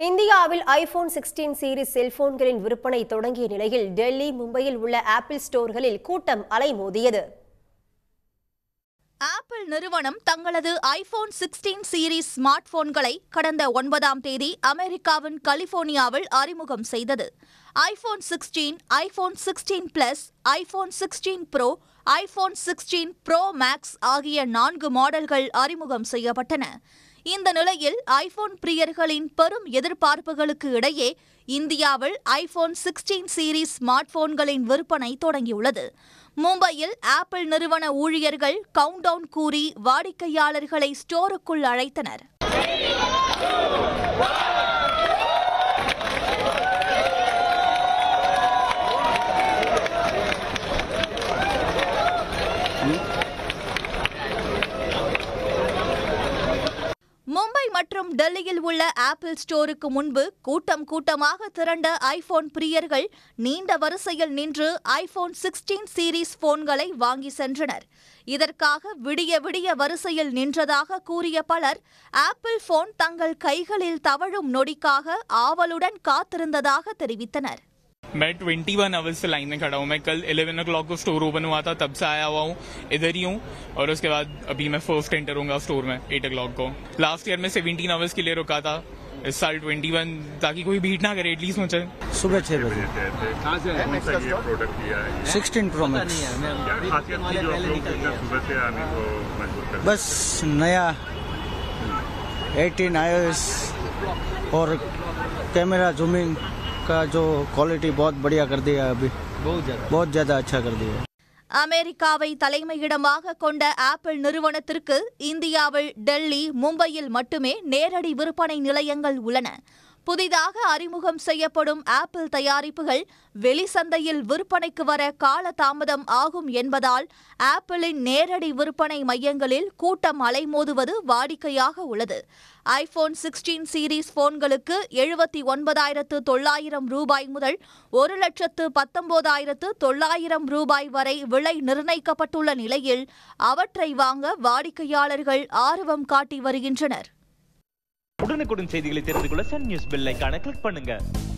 இந்தியாவில் iPhone sixteen series செல்போன்களின் விற்பனை தொடங்கிய நிலையில் டெல்லி மும்பையில் உள்ள ஆப்பிள் ஸ்டோர்களில் கூட்டம் அலைமோதியது ஆப்பிள் நிறுவனம் தங்களது ஐபோன் சிக்ஸ்டீன் சீரிஸ் ஸ்மார்ட் போன்களை கடந்த ஒன்பதாம் தேதி அமெரிக்காவின் கலிபோர்னியாவில் அறிமுகம் செய்தது iPhone sixteen iPhone sixteen plus iPhone sixteen pro iPhone sixteen pro max ஆகிய நான்கு மாடல்கள் அறிமுகம் செய்யப்பட்டன இந்த நிலையில் ஐபோன் பிரியர்களின் பெரும் எதிர்பார்ப்புகளுக்கு இடையே இந்தியாவில் ஐபோன் சிக்ஸ்டீன் சீரிஸ் ஸ்மார்ட் போன்களின் விற்பனை தொடங்கியுள்ளது மும்பையில் ஆப்பிள் நிறுவன ஊழியர்கள் கவுண்டவுன் கூறி வாடிக்கையாளர்களை ஸ்டோருக்குள் அழைத்தனர் மும்பை மற்றும் டெல்லியில் உள்ள ஆப்பிள் ஸ்டோருக்கு முன்பு கூட்டம் கூட்டமாக திரண்ட ஐபோன் பிரியர்கள் நீண்ட வரிசையில் நின்று ஐபோன் சிக்ஸ்டீன் சீரிஸ் போன்களை வாங்கி சென்றனர் இதற்காக விடிய விடிய வரிசையில் நின்றதாக கூறிய பலர் ஆப்பிள் போன் தங்கள் கைகளில் தவழும் நொடிக்காக ஆவலுடன் காத்திருந்ததாக தெரிவித்தனர் मैं 21 आवर्स से लाइन में खड़ा हूँ मैं कल 11 ओ क्लॉक को स्टोर ओपन हुआ था तब से आया हुआ हूँ इधर ही हूँ और उसके बाद अभी मैं फर्स्ट एंटर होऊंगा स्टोर में 8 ओ क्लॉक को लास्ट ईयर में 17 आवर्स के लिए रुका था इस साल 21 ताकि कोई भीड़ ना करे एटलीस्ट मुझे सुबह छह बजे कहाँ से कौन सा ये प्रोडक्ट लिया है सिक्सटीन प्रो मैक्स क्या खासियत थी जो आप लोग इतना सुबह से आने को मजबूर कर बस नया 18 आईओएस और कैमरा जूमिंग का जो क्वालिटी बहुत बढ़िया कर दिया है अभी बहुत ज़्यादा बहुत ज़्यादा अच्छा कर दिया है அமெரிக்காவை தலைமையிடமாக கொண்ட ஆப்பிள் நிறுவனத்திற்கு இந்தியாவில் டெல்லி மும்பையில் மட்டுமே நேரடி விற்பனை நிலையங்கள் உள்ளன புதிதாக அறிமுகம் செய்யப்படும் ஆப்பிள் தயாரிப்புகள் வெளிசந்தையில் விற்பனைக்கு வர காலதாமதம் ஆகும் என்பதால் ஆப்பிளின் நேரடி விற்பனை மையங்களில் கூட்டம் அலைமோதுவது வாடிக்கையாக உள்ளது ஐபோன் சிக்ஸ்டீன் சீரீஸ் போன்களுக்கு எழுபத்தி ஒன்பதாயிரத்து தொள்ளாயிரம் ரூபாய் முதல் ஒரு லட்சத்து பத்தொன்பதாயிரத்து தொள்ளாயிரம் ரூபாய் வரை விலை நிர்ணயிக்கப்பட்டுள்ள நிலையில் அவற்றை வாங்க வாடிக்கையாளர்கள் ஆர்வம் காட்டி வருகின்றனர் உடனுக்குடன் செய்திகளை தெரிந்து கொள்ள சன் நியூஸ் பெல் ஐகானை கிளிக் பண்ணுங்க